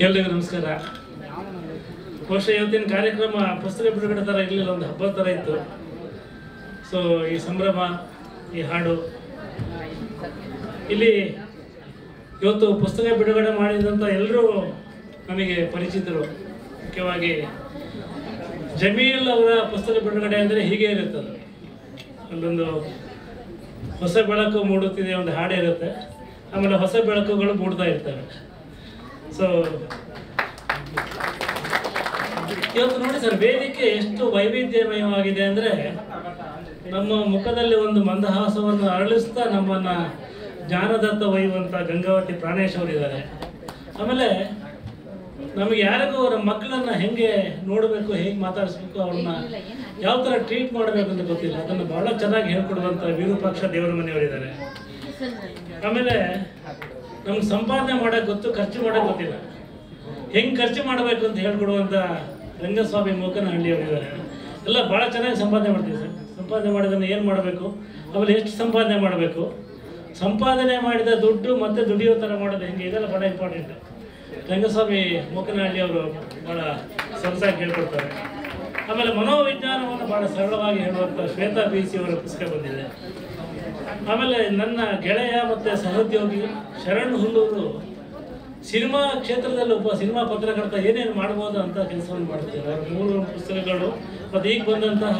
ಎಲ್ರಿಗೂ ನಮಸ್ಕಾರ ಬಹುಶಃ ಇವತ್ತಿನ ಕಾರ್ಯಕ್ರಮ ಪುಸ್ತಕ ಬಿಡುಗಡೆ ಥರ ಇರಲಿಲ್ಲ ಒಂದು ಹಬ್ಬದ ಥರ ಇತ್ತು ಸೊ ಈ ಸಂಭ್ರಮ ಈ ಹಾಡು ಇಲ್ಲಿ ಇವತ್ತು ಪುಸ್ತಕ ಬಿಡುಗಡೆ ಮಾಡಿದಂಥ ಎಲ್ಲರೂ ನಮಗೆ ಪರಿಚಿತರು ಮುಖ್ಯವಾಗಿ ಜಮೀಲ್ ಅವರ ಪುಸ್ತಕ ಬಿಡುಗಡೆ ಅಂದರೆ ಹೀಗೆ ಇರುತ್ತದೆ ಅಲ್ಲೊಂದು ಹೊಸ ಬೆಳಕು ಮೂಡುತ್ತಿದೆ ಒಂದು ಹಾಡು ಇರುತ್ತೆ ಆಮೇಲೆ ಹೊಸ ಬೆಳಕುಗಳು ಮೂಡ್ತಾ ಇರ್ತವೆ ಸೊ ಇವತ್ತು ನೋಡಿ ಸರ್ ವೇದಿಕೆ ಎಷ್ಟು ವೈವಿಧ್ಯಮಯವಾಗಿದೆ ಅಂದರೆ ನಮ್ಮ ಮುಖದಲ್ಲಿ ಒಂದು ಮಂದಹಾಸವನ್ನು ಅರಳಿಸ್ತಾ ನಮ್ಮನ್ನ ಜ್ಞಾನದತ್ತ ಒಯ್ಯುವಂಥ ಗಂಗಾವತಿ ಪ್ರಾಣೇಶ್ ಅವರಿದ್ದಾರೆ ಆಮೇಲೆ ನಮಗೆ ಯಾರಿಗೂ ಅವರ ಮಕ್ಕಳನ್ನ ಹೆಂಗೆ ನೋಡಬೇಕು ಹೇಗೆ ಮಾತಾಡಿಸ್ಬೇಕು ಅವ್ರನ್ನ ಯಾವ ಥರ ಟ್ರೀಟ್ ಮಾಡಬೇಕು ಅಂತ ಗೊತ್ತಿಲ್ಲ ಅದನ್ನು ಬಹಳ ಚೆನ್ನಾಗಿ ಹೇಳ್ಕೊಡುವಂಥ ವಿರೂಪಾಕ್ಷ ದೇವರ ಮನೆಯವರಿದ್ದಾರೆ ಆಮೇಲೆ ನಮ್ಗೆ ಸಂಪಾದನೆ ಮಾಡೋಕೆ ಗೊತ್ತು ಖರ್ಚು ಮಾಡೋಕೆ ಗೊತ್ತಿಲ್ಲ ಹೆಂಗೆ ಖರ್ಚು ಮಾಡಬೇಕು ಅಂತ ಹೇಳ್ಕೊಡುವಂಥ ರಂಗಸ್ವಾಮಿ ಮೂಕನಹಳ್ಳಿಯವರಿದ್ದಾರೆ ಎಲ್ಲ ಭಾಳ ಚೆನ್ನಾಗಿ ಸಂಪಾದನೆ ಮಾಡ್ತೀವಿ ಸರ್ ಸಂಪಾದನೆ ಮಾಡೋದನ್ನು ಏನು ಮಾಡಬೇಕು ಆಮೇಲೆ ಎಷ್ಟು ಸಂಪಾದನೆ ಮಾಡಬೇಕು ಸಂಪಾದನೆ ಮಾಡಿದ ದುಡ್ಡು ಮತ್ತೆ ದುಡಿಯೋ ಥರ ಮಾಡೋದು ಹೆಂಗೆ ಇದೆಲ್ಲ ಭಾಳ ಇಂಪಾರ್ಟೆಂಟ್ ರಂಗಸ್ವಾಮಿ ಮೂಕನಹಳ್ಳಿ ಅವರು ಭಾಳ ಸೊಗಸಾಗಿ ಹೇಳ್ಕೊಡ್ತಾರೆ ಆಮೇಲೆ ಮನೋವಿಜ್ಞಾನವನ್ನು ಭಾಳ ಸರಳವಾಗಿ ಹೇಳುವಂಥ ಶ್ವೇತಾ ಬಿ ಸಿ ಅವರ ಪುಸ್ತಕ ಬಂದಿದೆ ಆಮೇಲೆ ನನ್ನ ಗೆಳೆಯ ಮತ್ತು ಸಹೋದ್ಯೋಗಿ ಶರಣ್ ಹುಲ್ಲೂರು ಸಿನಿಮಾ ಕ್ಷೇತ್ರದಲ್ಲಿ ಒಬ್ಬ ಸಿನಿಮಾ ಪತ್ರಕರ್ತ ಏನೇನು ಮಾಡ್ಬೋದು ಅಂತ ಕೆಲಸವನ್ನು ಮಾಡ್ತಾರೆ ಅವ್ರ ಮೂರು ಪುಸ್ತಕಗಳು ಮತ್ತು ಈಗ ಬಂದಂತಹ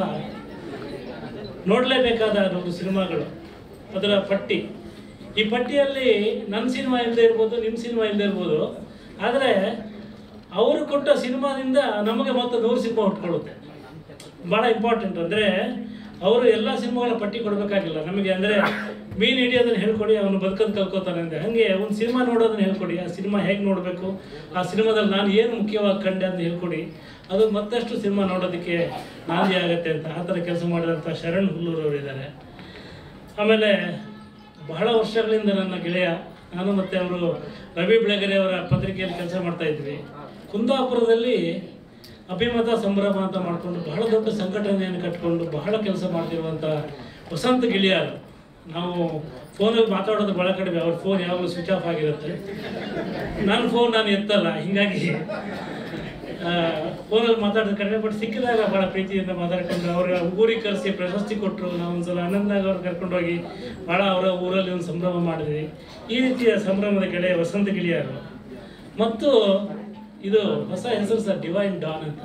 ನೋಡಲೇಬೇಕಾದ ಒಂದು ಸಿನಿಮಾಗಳು ಅದರ ಪಟ್ಟಿ ಈ ಪಟ್ಟಿಯಲ್ಲಿ ನನ್ನ ಸಿನಿಮಾ ಇಲ್ಲದೆ ಇರ್ಬೋದು ನಿಮ್ಮ ಸಿನಿಮಾ ಇಲ್ಲದೆ ಇರ್ಬೋದು ಆದರೆ ಅವರು ಕೊಟ್ಟ ಸಿನಿಮಾದಿಂದ ನಮಗೆ ಮತ್ತೆ ನೂರು ಸಿನಿಮಾ ಹುಟ್ಕೊಳ್ಳುತ್ತೆ ಭಾಳ ಇಂಪಾರ್ಟೆಂಟ್ ಅಂದರೆ ಅವರು ಎಲ್ಲ ಸಿನಿಮಾಗಳ ಪಟ್ಟಿ ಕೊಡಬೇಕಾಗಿಲ್ಲ ನಮಗೆ ಅಂದರೆ ಮೀನು ಹಿಡಿಯೋದನ್ನ ಹೇಳ್ಕೊಡಿ ಅವನು ಬದುಕೋದು ಕಲ್ಕೋತಾನೆ ಅಂದರೆ ಹಾಗೆ ಒಂದು ಸಿನಿಮಾ ನೋಡೋದನ್ನ ಹೇಳ್ಕೊಡಿ ಆ ಸಿನಿಮಾ ಹೇಗೆ ನೋಡಬೇಕು ಆ ಸಿನಿಮಾದಲ್ಲಿ ನಾನು ಏನು ಮುಖ್ಯವಾಗಿ ಕಂಡೆ ಅಂತ ಹೇಳ್ಕೊಡಿ ಅದು ಮತ್ತಷ್ಟು ಸಿನಿಮಾ ನೋಡೋದಕ್ಕೆ ನಾಂದಿ ಆಗುತ್ತೆ ಅಂತ ಆ ಥರ ಕೆಲಸ ಮಾಡಿದಂಥ ಶರಣ್ ಹುಲ್ಲೂರು ಅವರು ಇದ್ದಾರೆ ಆಮೇಲೆ ಬಹಳ ವರ್ಷಗಳಿಂದ ನನ್ನ ಗೆಳೆಯ ನಾನು ಮತ್ತು ಅವರು ರವಿ ಬೆಳಗೆರೆ ಅವರ ಪತ್ರಿಕೆಯಲ್ಲಿ ಕೆಲಸ ಮಾಡ್ತಾ ಇದ್ವಿ ಕುಂದಾಪುರದಲ್ಲಿ ಅಭಿಮತ ಸಂಭ್ರಮ ಅಂತ ಮಾಡಿಕೊಂಡು ಬಹಳ ದೊಡ್ಡ ಸಂಘಟನೆಯನ್ನು ಕಟ್ಕೊಂಡು ಬಹಳ ಕೆಲಸ ಮಾಡ್ತಿರುವಂಥ ವಸಂತ ಗಿಳಿಯಾರು ನಾವು ಫೋನಲ್ಲಿ ಮಾತಾಡೋದು ಭಾಳ ಕಡಿಮೆ ಅವ್ರ ಫೋನ್ ಯಾವಾಗಲೂ ಸ್ವಿಚ್ ಆಫ್ ಆಗಿರುತ್ತೆ ನನ್ನ ಫೋನ್ ನಾನು ಎತ್ತಲ್ಲ ಹೀಗಾಗಿ ಫೋನಲ್ಲಿ ಮಾತಾಡೋದು ಕಡಿಮೆ ಬಟ್ ಸಿಕ್ಕಿದಾಗ ಭಾಳ ಪ್ರೀತಿಯಿಂದ ಮಾತಾಡ್ಕೊಂಡು ಅವ್ರ ಊರಿಗೆ ಕರೆಸಿ ಪ್ರಶಸ್ತಿ ಕೊಟ್ಟರು ನಾವು ಒಂದ್ಸಲ ಆನಂದಾಗ ಅವ್ರು ಕರ್ಕೊಂಡೋಗಿ ಭಾಳ ಅವರ ಊರಲ್ಲಿ ಒಂದು ಸಂಭ್ರಮ ಮಾಡಿದ್ವಿ ಈ ರೀತಿಯ ಸಂಭ್ರಮದ ಗೆಳೆಯ ವಸಂತ ಗಿಳಿಯಾರು ಮತ್ತು ಇದು ಹೊಸ ಹೆಸರು ಸರ್ ಡಿವೈನ್ ಡಾನ್ ಅಂತ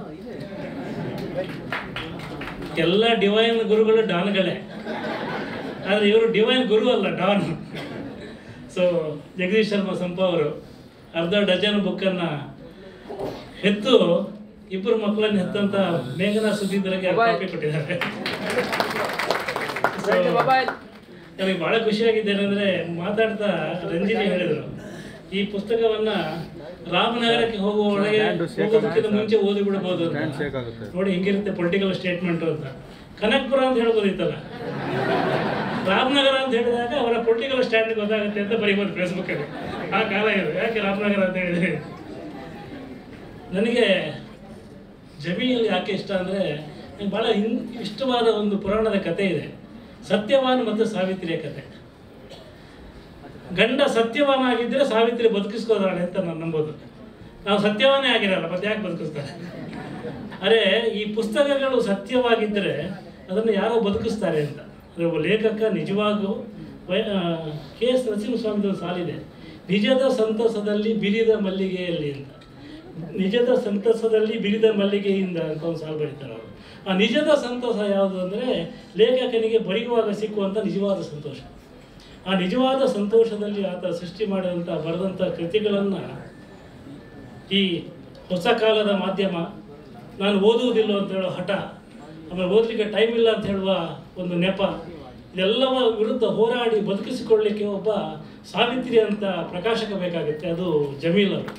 ಎಲ್ಲ ಡಿವೈನ್ ಗುರುಗಳು ಡಾನ್ಗಳೇ ಆದರೆ ಇವರು ಡಿವೈನ್ ಗುರು ಅಲ್ಲ ಡಾನ್ ಸೊ ಜಗದೀಶ್ ಶರ್ಮಾ ಸಂಪ ಅವರು ಅರ್ಧ ಡಜನ್ ಬುಕ್ಕನ್ನು ಹೆತ್ತು ಇಬ್ಬರು ಮಕ್ಕಳನ್ನು ಹೆತ್ತಂತ ಮೇಘನಾ ಸುದ್ದಿದ್ದರಿಗೆ ಕಾಪಿ ಕೊಟ್ಟಿದ್ದಾರೆ So, ನನಗೆ ಬಹಳ ಖುಷಿಯಾಗಿದ್ದೇನೆ ಅಂದ್ರೆ ಮಾತಾಡ್ತಾ ರಂಜಿನಿ ಹೇಳಿದರು ಈ ಪುಸ್ತಕವನ್ನ ರಾಮನಗರಕ್ಕೆ ಹೋಗುವ ಒಳಗೆ ಹೋಗೋದಕ್ಕಿಂತ ಮುಂಚೆ ಓದಿ ಬಿಡಬಹುದು ಅಂತ ನೋಡಿ ಹೆಂಗಿರುತ್ತೆ ಪೊಲಿಟಿಕಲ್ ಸ್ಟೇಟ್ಮೆಂಟ್ ಅಂತ ಕನಕ್ಪುರ ಅಂತ ಹೇಳ್ಬೋದಿತ್ತಲ್ಲ ರಾಮನಗರ ಅಂತ ಹೇಳಿದಾಗ ಅವರ ಪೊಲಿಟಿಕಲ್ ಸ್ಟ್ಯಾಂಡ್ ಗೊತ್ತಾಗುತ್ತೆ ಅಂತ ಬರೀಬೋದು ಫೇಸ್ಬುಕ್ಕಲ್ಲಿ ಆ ಕಾಲ ಇದು ಯಾಕೆ ರಾಮನಗರ ಅಂತ ಹೇಳಿದ್ರೆ ನನಗೆ ಜಮೀಲ್ ಯಾಕೆ ಇಷ್ಟ ಅಂದರೆ ನನಗೆ ಭಾಳ ಇನ್ ಇಷ್ಟವಾದ ಒಂದು ಪುರಾಣದ ಕಥೆ ಇದೆ ಸತ್ಯವಾನ್ ಮತ್ತು ಸಾವಿತ್ರಿಯ ಕಥೆ ಗಂಡ ಸತ್ಯವಾನ ಆಗಿದ್ದರೆ ಸಾವಿತ್ರಿ ಬದುಕಿಸ್ಕೋದಾಳೆ ಅಂತ ನಾನು ನಂಬೋದು ನಾವು ಸತ್ಯವಾನೇ ಆಗಿರಲ್ಲ ಮತ್ತೆ ಯಾಕೆ ಬದುಕಿಸ್ತಾರೆ ಅರೆ ಈ ಪುಸ್ತಕಗಳು ಸತ್ಯವಾಗಿದ್ದರೆ ಅದನ್ನು ಯಾರೋ ಬದುಕಿಸ್ತಾರೆ ಅಂತ ಅಂದರೆ ಒಬ್ಬ ಲೇಖಕ ನಿಜವಾಗೂ ವೈ ಕೆ ಎಸ್ ನರಸಿಂಹಸ್ವಾಮಿದು ಒಂದು ಸಾಲಿದೆ ನಿಜದ ಸಂತಸದಲ್ಲಿ ಬಿರಿದ ಮಲ್ಲಿಗೆಯಲ್ಲಿ ಅಂತ ನಿಜದ ಸಂತಸದಲ್ಲಿ ಬಿರಿದ ಮಲ್ಲಿಗೆಯಿಂದ ಅಂತ ಒಂದು ಸಾಲು ಬರೀತಾರೆ ಅವರು ಆ ನಿಜದ ಸಂತೋಷ ಯಾವುದು ಅಂದರೆ ಲೇಖಕನಿಗೆ ಬರೆಯುವಾಗ ಸಿಕ್ಕುವಂಥ ನಿಜವಾದ ಸಂತೋಷ ಆ ನಿಜವಾದ ಸಂತೋಷದಲ್ಲಿ ಆತ ಸೃಷ್ಟಿ ಮಾಡಿದಂಥ ಬರೆದಂಥ ಕೃತಿಗಳನ್ನು ಈ ಹೊಸ ಕಾಲದ ಮಾಧ್ಯಮ ನಾನು ಓದುವುದಿಲ್ಲ ಅಂತ ಹೇಳೋ ಹಠ ಆಮೇಲೆ ಓದಲಿಕ್ಕೆ ಟೈಮ್ ಇಲ್ಲ ಅಂತ ಹೇಳುವ ಒಂದು ನೆಪ ಇದೆಲ್ಲವ ವಿರುದ್ಧ ಹೋರಾಡಿ ಬದುಕಿಸಿಕೊಳ್ಳಲಿಕ್ಕೆ ಒಬ್ಬ ಸಾವಿತ್ರಿ ಅಂತ ಪ್ರಕಾಶಕ ಬೇಕಾಗುತ್ತೆ ಅದು ಜಮೀಲ್ ಅವರು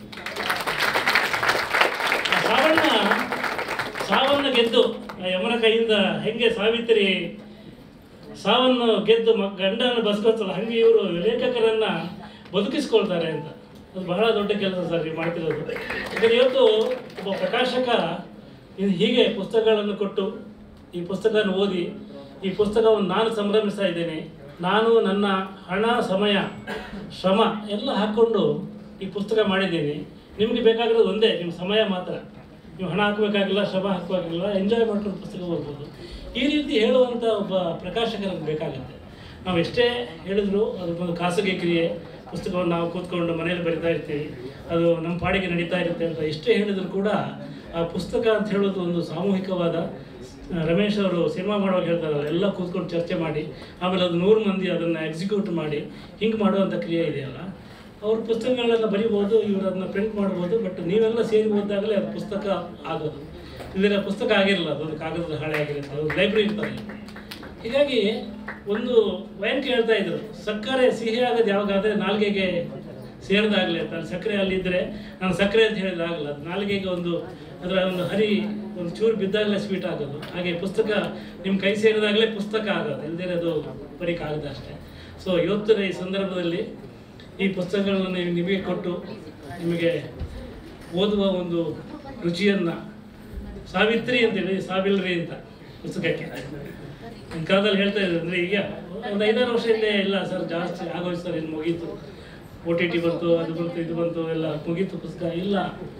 ಆ ಸಾವನ್ನ ಸಾವನ್ನ ಗೆದ್ದು ಆ ಯಮನ ಕೈಯಿಂದ ಹೆಂಗೆ ಸಾವಿತ್ರಿ ಸಾವನ್ನು ಗೆದ್ದು ಮ ಗಂಡನ ಬದುಕೋತಲ್ಲ ಹಂಗೆ ಇವರು ಲೇಖಕರನ್ನ ಬದುಕಿಸ್ಕೊಳ್ತಾರೆ ಅಂತ ಅದು ಬಹಳ ದೊಡ್ಡ ಕೆಲಸ ಸರ್ ನೀವು ಮಾಡ್ತಿರೋದು ಯಾಕಂದ್ರೆ ಇವತ್ತು ಒಬ್ಬ ಪ್ರಕಾಶಕ ಇದು ಹೀಗೆ ಪುಸ್ತಕಗಳನ್ನು ಕೊಟ್ಟು ಈ ಪುಸ್ತಕವನ್ನು ಓದಿ ಈ ಪುಸ್ತಕವನ್ನು ನಾನು ಸಂಭ್ರಮಿಸ್ತಾ ಇದ್ದೇನೆ ನಾನು ನನ್ನ ಹಣ ಸಮಯ ಶ್ರಮ ಎಲ್ಲ ಹಾಕ್ಕೊಂಡು ಈ ಪುಸ್ತಕ ಮಾಡಿದ್ದೀನಿ ನಿಮಗೆ ಬೇಕಾಗಿರೋದು ಒಂದೇ ನಿಮ್ಮ ಸಮಯ ಮಾತ್ರ ನೀವು ಹಣ ಹಾಕಬೇಕಾಗಿಲ್ಲ ಶ್ರಮ ಹಾಕಬೇಕಾಗಿಲ್ಲ ಎಂಜಾಯ್ ಮಾಡ್ಕೊಂಡು ಪುಸ್ತಕ ಓದ್ಬೋದು ಈ ರೀತಿ ಹೇಳುವಂಥ ಒಬ್ಬ ಪ್ರಕಾಶಕ ನಮ್ಗೆ ಬೇಕಾಗುತ್ತೆ ನಾವು ಎಷ್ಟೇ ಹೇಳಿದ್ರು ಅದಕ್ಕೊಂದು ಖಾಸಗಿ ಕ್ರಿಯೆ ಪುಸ್ತಕವನ್ನು ನಾವು ಕೂತ್ಕೊಂಡು ಮನೇಲಿ ಬರಿತಾ ಇರ್ತೀವಿ ಅದು ನಮ್ಮ ಪಾಡಿಗೆ ನಡೀತಾ ಇರುತ್ತೆ ಅಂತ ಎಷ್ಟೇ ಹೇಳಿದ್ರು ಕೂಡ ಆ ಪುಸ್ತಕ ಅಂತ ಹೇಳೋದು ಒಂದು ಸಾಮೂಹಿಕವಾದ ಆ, ರಮೇಶ್ ಅವರು ಸಿನಿಮಾ ಮಾಡುವಾಗ ಹೇಳ್ತಾರಲ್ಲ ಎಲ್ಲ ಕೂತ್ಕೊಂಡು ಚರ್ಚೆ ಮಾಡಿ ಆಮೇಲೆ ಅದು ನೂರು ಮಂದಿ ಅದನ್ನು ಎಕ್ಸಿಕ್ಯೂಟ್ ಮಾಡಿ ಹಿಂಗೆ ಮಾಡುವಂಥ ಕ್ರಿಯೆ ಇದೆಯಲ್ಲ ಅವ್ರ ಪುಸ್ತಕಗಳನ್ನೆಲ್ಲ ಬರಿಬೋದು ಇವರು ಅದನ್ನ ಪ್ರಿಂಟ್ ಮಾಡ್ಬೋದು ಬಟ್ ನೀವೆಲ್ಲ ಸೇರಿ ಓದಿದಾಗಲೇ ಅದು ಪುಸ್ತಕ ಆಗೋದು ಇದರ ಪುಸ್ತಕ ಆಗಿರಲ್ಲ ಅದೊಂದು ಕಾಗದದ ಹಾಳೆ ಆಗಿರುತ್ತೆ ಅದು ಲೈಬ್ರರಿ ಇರ್ತದೆ ಹೀಗಾಗಿ ಒಂದು ವಯಂಕ್ ಹೇಳ್ತಾ ಇದ್ರು ಸಕ್ಕರೆ ಸಿಹಿ ಆಗೋದು ಯಾವಾಗಾದ್ರೆ ನಾಲ್ಗೆಗೆ ಸೇರಿದಾಗಲೇ ಅಂತ ಅಲ್ಲಿ ಸಕ್ಕರೆ ಅಲ್ಲಿದ್ದರೆ ನಾನು ಸಕ್ಕರೆ ಅಂತ ಹೇಳಿದಾಗಲ್ಲ ಅದು ನಾಲ್ಗೆಗೆ ಒಂದು ಅದರ ಒಂದು ಹರಿ ಒಂದು ಚೂರು ಬಿದ್ದಾಗಲೇ ಸ್ವೀಟ್ ಆಗೋದು ಹಾಗೆ ಪುಸ್ತಕ ನಿಮ್ಮ ಕೈ ಸೇರಿದಾಗಲೇ ಪುಸ್ತಕ ಆಗೋದು ಇಲ್ಲದೇ ಅದು ಬರೀ ಕಾಗದ ಅಷ್ಟೇ ಸೊ ಇವತ್ತಿನ ಈ ಸಂದರ್ಭದಲ್ಲಿ ಈ ಪುಸ್ತಕಗಳನ್ನು ನೀವು ನಿಮಗೆ ಕೊಟ್ಟು ನಿಮಗೆ ಓದುವ ಒಂದು ರುಚಿಯನ್ನು ಸಾವಿತ್ರಿ ಅಂತೇಳಿ ಸಾವಿಲ್ರಿ ಅಂತ ಪುಸ್ತಕಕ್ಕೆ ಒಂದು ಕಾಲದಲ್ಲಿ ಹೇಳ್ತಾ ಇದ್ರು ಅಂದರೆ ಈಗ ಒಂದು ಐದಾರು ವರ್ಷ ಹಿಂದೆ ಇಲ್ಲ ಸರ್ ಜಾಸ್ತಿ ಆಗೋಯ್ತು ಸರ್ ಇನ್ನು ಮುಗೀತು ಓ ಟಿ ಟಿ ಬಂತು ಅದು ಬಂತು ಇದು ಬಂತು ಎಲ್ಲ ಮುಗೀತು ಪುಸ್ತಕ ಇಲ್ಲ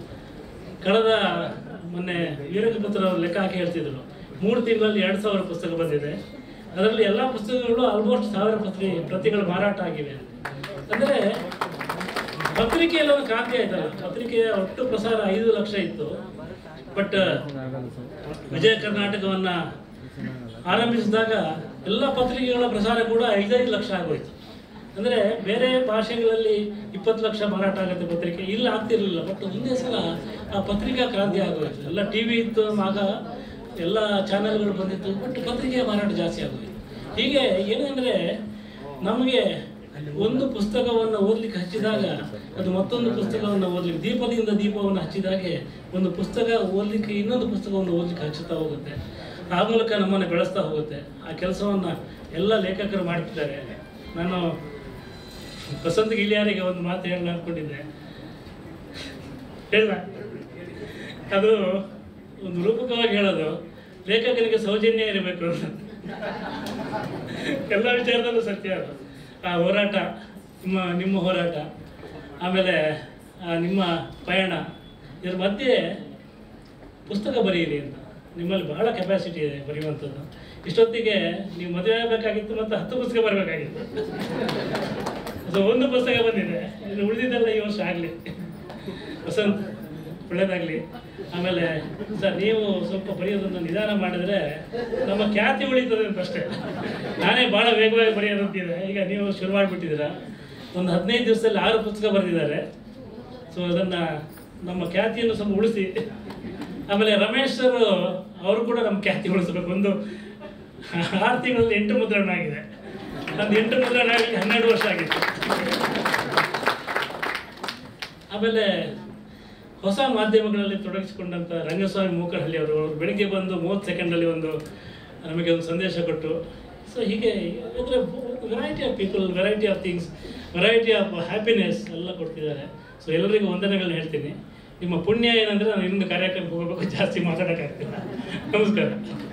ಕಳೆದ ಮೊನ್ನೆ ವೀರಕಪುತ್ರ ಅವರು ಲೆಕ್ಕ ಹಾಕಿ ಹೇಳ್ತಿದ್ರು ಮೂರು ತಿಂಗಳಲ್ಲಿ ಎರಡು ಸಾವಿರ ಪುಸ್ತಕ ಬಂದಿದೆ ಅದರಲ್ಲಿ ಎಲ್ಲ ಪುಸ್ತಕಗಳು ಆಲ್ಮೋಸ್ಟ್ ಸಾವಿರ ಪತ್ರಿ ಪ್ರತಿಗಳು ಮಾರಾಟ ಆಗಿವೆ ಅಂದರೆ ಪತ್ರಿಕೆಯಲ್ಲಿ ಒಂದು ಕ್ರಾಂತಿ ಆಯ್ತಲ್ಲ ಪತ್ರಿಕೆಯ ಒಟ್ಟು ಪ್ರಸಾರ ಐದು ಲಕ್ಷ ಇತ್ತು ಬಟ್ ವಿಜಯ ಕರ್ನಾಟಕವನ್ನ ಆರಂಭಿಸಿದಾಗ ಎಲ್ಲ ಪತ್ರಿಕೆಗಳ ಪ್ರಸಾರ ಕೂಡ ಐದೈದು ಲಕ್ಷ ಆಗೋಯ್ತು ಅಂದರೆ ಬೇರೆ ಭಾಷೆಗಳಲ್ಲಿ ಇಪ್ಪತ್ತು ಲಕ್ಷ ಮಾರಾಟ ಆಗುತ್ತೆ ಪತ್ರಿಕೆ ಇಲ್ಲಿ ಆಗ್ತಿರ್ಲಿಲ್ಲ ಬಟ್ ಒಂದೇ ಸಲ ಆ ಪತ್ರಿಕಾ ಕ್ರಾಂತಿ ಆಗೋಯ್ತು ಎಲ್ಲ ಟಿ ವಿ ಇತ್ತು ಆಗ ಎಲ್ಲ ಚಾನೆಲ್ಗಳು ಬಂದಿತ್ತು ಬಟ್ ಪತ್ರಿಕೆಯ ಮಾರಾಟ ಜಾಸ್ತಿ ಆಗೋಯ್ತು ಹೀಗೆ ಏನಂದರೆ ನಮಗೆ ಒಂದು ಪುಸ್ತಕವನ್ನು ಓದ್ಲಿಕ್ಕೆ ಹಚ್ಚಿದಾಗ ಅದು ಮತ್ತೊಂದು ಪುಸ್ತಕವನ್ನು ಓದ್ಲಿಕ್ಕೆ ದೀಪದಿಂದ ದೀಪವನ್ನು ಹಚ್ಚಿದಾಗೆ ಒಂದು ಪುಸ್ತಕ ಓದ್ಲಿಕ್ಕೆ ಇನ್ನೊಂದು ಪುಸ್ತಕವನ್ನು ಓದ್ಲಿಕ್ಕೆ ಹಚ್ಚುತ್ತಾ ಹೋಗುತ್ತೆ ಆ ಮೂಲಕ ನಮ್ಮನ್ನು ಬೆಳೆಸ್ತಾ ಹೋಗುತ್ತೆ ಆ ಕೆಲಸವನ್ನು ಎಲ್ಲ ಲೇಖಕರು ಮಾಡ್ತಿದ್ದಾರೆ ನಾನು ವಸಂತ ಗಿಳಿಯಾರಿಗೆ ಒಂದು ಮಾತು ಹೇಳಿ ಅನ್ಕೊಂಡಿದ್ದೆ ಹೇಳ ಅದು ಒಂದು ರೂಪಕವಾಗಿ ಹೇಳೋದು ಲೇಖಕನಿಗೆ ಸೌಜನ್ಯ ಇರಬೇಕು ಅಂತ ಎಲ್ಲ ವಿಚಾರದಲ್ಲೂ ಸತ್ಯ ಅದು ಆ ಹೋರಾಟ ನಿಮ್ಮ ನಿಮ್ಮ ಹೋರಾಟ ಆಮೇಲೆ ಆ ನಿಮ್ಮ ಪಯಣ ಇದ್ರ ಮಧ್ಯೆ ಪುಸ್ತಕ ಬರೆಯಿರಿ ಅಂತ ನಿಮ್ಮಲ್ಲಿ ಬಹಳ ಕೆಪಾಸಿಟಿ ಇದೆ ಬರೆಯುವಂಥದ್ದು ಇಷ್ಟೊತ್ತಿಗೆ ನೀವು ಮದುವೆ ಆಗಬೇಕಾಗಿತ್ತು ಮತ್ತು ಹತ್ತು ಪುಸ್ತಕ ಬರಬೇಕಾಗಿತ್ತು ಸೊ ಒಂದು ಪುಸ್ತಕ ಬಂದಿದೆ ಇನ್ನು ಉಳಿದಿದ್ದೆಲ್ಲ ಈ ವರ್ಷ ಆಗಲಿ ವಸಂತ್ ಒಳ್ಳೇದಾಗಲಿ ಆಮೇಲೆ ಸರ್ ನೀವು ಸ್ವಲ್ಪ ಬರೆಯೋದನ್ನು ನಿಧಾನ ಮಾಡಿದರೆ ನಮ್ಮ ಖ್ಯಾತಿ ಉಳಿತದೆ ಅಂತ ಅಷ್ಟೇ ನಾನೇ ಭಾಳ ವೇಗವಾಗಿ ಬರೆಯೋದು ಅಂತಿದೆ ಈಗ ನೀವು ಶುರು ಮಾಡಿಬಿಟ್ಟಿದ್ದೀರಾ ಒಂದು ಹದಿನೈದು ದಿವಸದಲ್ಲಿ ಆರು ಪುಸ್ತಕ ಬರೆದಿದ್ದಾರೆ ಸೊ ಅದನ್ನು ನಮ್ಮ ಖ್ಯಾತಿಯನ್ನು ಸ್ವಲ್ಪ ಉಳಿಸಿ ಆಮೇಲೆ ರಮೇಶ್ ಸರ್ ಅವರು ಕೂಡ ನಮ್ಮ ಖ್ಯಾತಿ ಉಳಿಸ್ಬೇಕು ಒಂದು ಆರು ತಿಂಗಳಲ್ಲಿ ಎಂಟು ಮುದ್ರಣ ಆಗಿದೆ ನಂದು ಎಂಟು ಮುದ್ರಣ ಆಗಲಿಕ್ಕೆ ಹನ್ನೆರಡು ವರ್ಷ ಆಗಿತ್ತು ಆಮೇಲೆ ಹೊಸ ಮಾಧ್ಯಮಗಳಲ್ಲಿ ತೊಡಗಿಸಿಕೊಂಡಂಥ ರಂಗಸ್ವಾಮಿ ಮೂಕರಹಳ್ಳಿ ಅವರು ಅವರು ಬೆಳಿಗ್ಗೆ ಬಂದು ಮೂವತ್ತು ಸೆಕೆಂಡಲ್ಲಿ ಒಂದು ನಮಗೆ ಒಂದು ಸಂದೇಶ ಕೊಟ್ಟು ಸೊ ಹೀಗೆ ಅಂದರೆ variety of people variety of things variety of happiness ಎಲ್ಲ ಕೊಡ್ತಿದ್ದಾರೆ ಸೊ ಎಲ್ಲರಿಗೂ ವಂದನೆಗಳನ್ನ ಹೇಳ್ತೀನಿ ನಿಮ್ಮ ಪುಣ್ಯ ಏನಂದರೆ ನಾನು ಇನ್ನೊಂದು ಕಾರ್ಯಕ್ರಮಕ್ಕೆ ಹೋಗಬೇಕು ಜಾಸ್ತಿ ಮಾತಾಡೋಕ್ಕಾಗ್ತಿಲ್ಲ ನಮಸ್ಕಾರ